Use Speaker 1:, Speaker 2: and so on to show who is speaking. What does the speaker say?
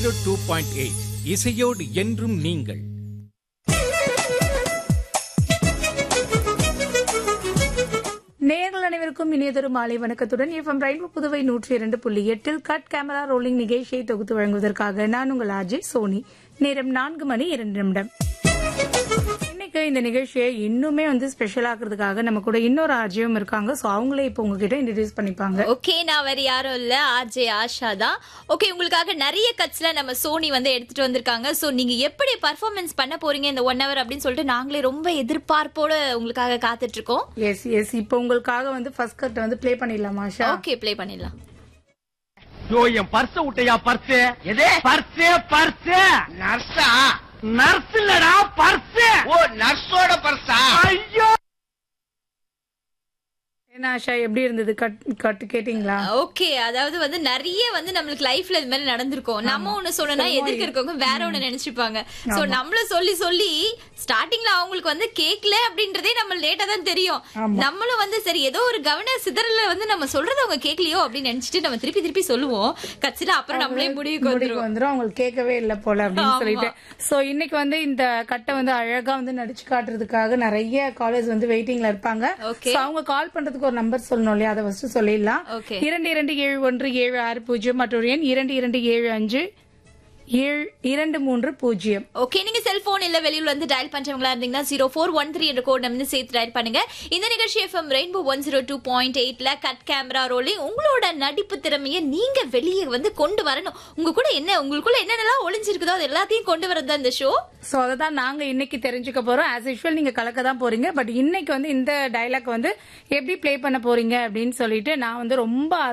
Speaker 1: Zero two point eight இசையோடு என்றும் நீங்கள்
Speaker 2: நேர்கள் அனைவருக்கும் இனியதொரு மாலை வணக்கத்துடன் எஃப்எம் ரயில்வே புதுவை நூற்றி இரண்டு புள்ளி எட்டில் கட் கேமரா ரோலிங் நிகழ்ச்சியை தொகுத்து வழங்குவதற்காக நான் உங்கள் அஜய் சோனி நேரம் நான்கு மணி இரண்டு நிமிடம் இன்னைக்கு இந்த நிகழ்ச்சியை இன்னுமே வந்து ஸ்பெஷல் ஆக்குறதுக்காக நம்ம கூட இன்னொரு ஆர்ஜியும் இருக்காங்க சோ அவங்களே இப்போ உங்ககிட்ட இன்ட்ரடியூஸ் பண்ணிப்பாங்க
Speaker 3: ஓகே நான் வேற யாரும் இல்ல ஆர்ஜே ஆஷா தான் ஓகே உங்களுக்காக நிறைய கட்ஸ்ல நம்ம சோனி வந்து எடுத்துட்டு வந்திருக்காங்க சோ நீங்க எப்படி பர்ஃபார்மன்ஸ் பண்ண போறீங்க இந்த ஒன் ஹவர் அப்படின்னு சொல்லிட்டு நாங்களே ரொம்ப எதிர்பார்ப்போட உங்களுக்காக காத்துட்டு இருக்கோம்
Speaker 2: எஸ் எஸ் இப்போ உங்களுக்காக வந்து ஃபர்ஸ்ட் கட் வந்து ப்ளே பண்ணிடலாமா ஆஷா
Speaker 3: ஓகே ப்ளே பண்ணிடலாம்
Speaker 4: யோ என் பர்ஸ விட்டையா பர்ஸ் எது பர்ஸ் பர்ஸ்
Speaker 5: நர்ஸா
Speaker 4: நர்ஸ் இல்லடா பர்ஸ்
Speaker 5: ஓ நர்ஸோட பர்ஸா
Speaker 4: ஐயோ
Speaker 2: என்ன ஆஷா எப்படி இருந்தது கட் கட் கேட்டிங்களா
Speaker 3: ஓகே அதாவது வந்து நிறைய வந்து நம்மளுக்கு லைஃப்ல இது மாதிரி நடந்திருக்கும் நம்ம ஒண்ணு சொன்னா எதிர்க்க இருக்கவங்க வேற ஒண்ணு நினைச்சுப்பாங்க சோ நம்மள சொல்லி சொல்லி ஸ்டார்டிங்ல அவங்களுக்கு வந்து கேக்கல அப்படின்றதே நம்ம லேட்டா தான் தெரியும் நம்மளும் வந்து சரி ஏதோ ஒரு கவன சிதறல வந்து நம்ம சொல்றத அவங்க கேட்கலையோ அப்படின்னு நினைச்சிட்டு நம்ம திருப்பி திருப்பி சொல்லுவோம் கட்சியில அப்புறம் நம்மளே முடிவுக்கு
Speaker 2: முடிவுக்கு
Speaker 3: வந்துரும்
Speaker 2: வந்துரும் அவங்களுக்கு கேட்கவே இல்ல போல அப்படின்னு சொல்லிட்டு சோ இன்னைக்கு வந்து இந்த கட்டை வந்து அழகா வந்து நடிச்சு காட்டுறதுக்காக நிறைய காலேஜ் வந்து வெயிட்டிங்ல இருப்பாங்க
Speaker 3: Okay.
Speaker 2: So, அவங்க கால் பண்றதுக்கு ஒரு நம்பர் சொல்லணும் இல்லையா அதை ஃபர்ஸ்ட் சொல்லிடலாம்
Speaker 3: Okay.
Speaker 2: இரண்டு இரண்டு ஏழு ஒன்று ஏழு ஆறு பூஜ்ஜியம் மற்றொரு எண் இரண்டு இரண்டு ஏழு அஞ்சு ஏழு இரண்டு மூன்று பூஜ்ஜியம்
Speaker 3: ஓகே நீங்க செல்போன் இல்ல வெளியூர்ல வந்து டயல் பண்றவங்களா இருந்தீங்கன்னா ஜீரோ ஃபோர் ஒன் த்ரீ என்ற கோட் வந்து சேர்த்து டயல் பண்ணுங்க இந்த நிகழ்ச்சி FM rainbow one zero two point எயிட்ல கட் கேமரா ரோலிங் உங்களோட நடிப்பு திறமையை நீங்க வெளியே வந்து கொண்டு வரணும் உங்க கூட என்ன உங்களுக்குள்ள என்னென்னலாம் ஒளிஞ்சிருக்குதோ அது எல்லாத்தையும் கொண்டு வரது தான் இந்த ஷோ
Speaker 2: சோ அதை தான் நாங்க இன்னைக்கு தெரிஞ்சுக்க போறோம் ஆஸ் யூஷுவல் நீங்க கலக்க தான் போறீங்க பட் இன்னைக்கு வந்து இந்த டைலாக் வந்து எப்படி ப்ளே பண்ண போறீங்க அப்படின்னு சொல்லிட்டு நான் வந்து ரொம்ப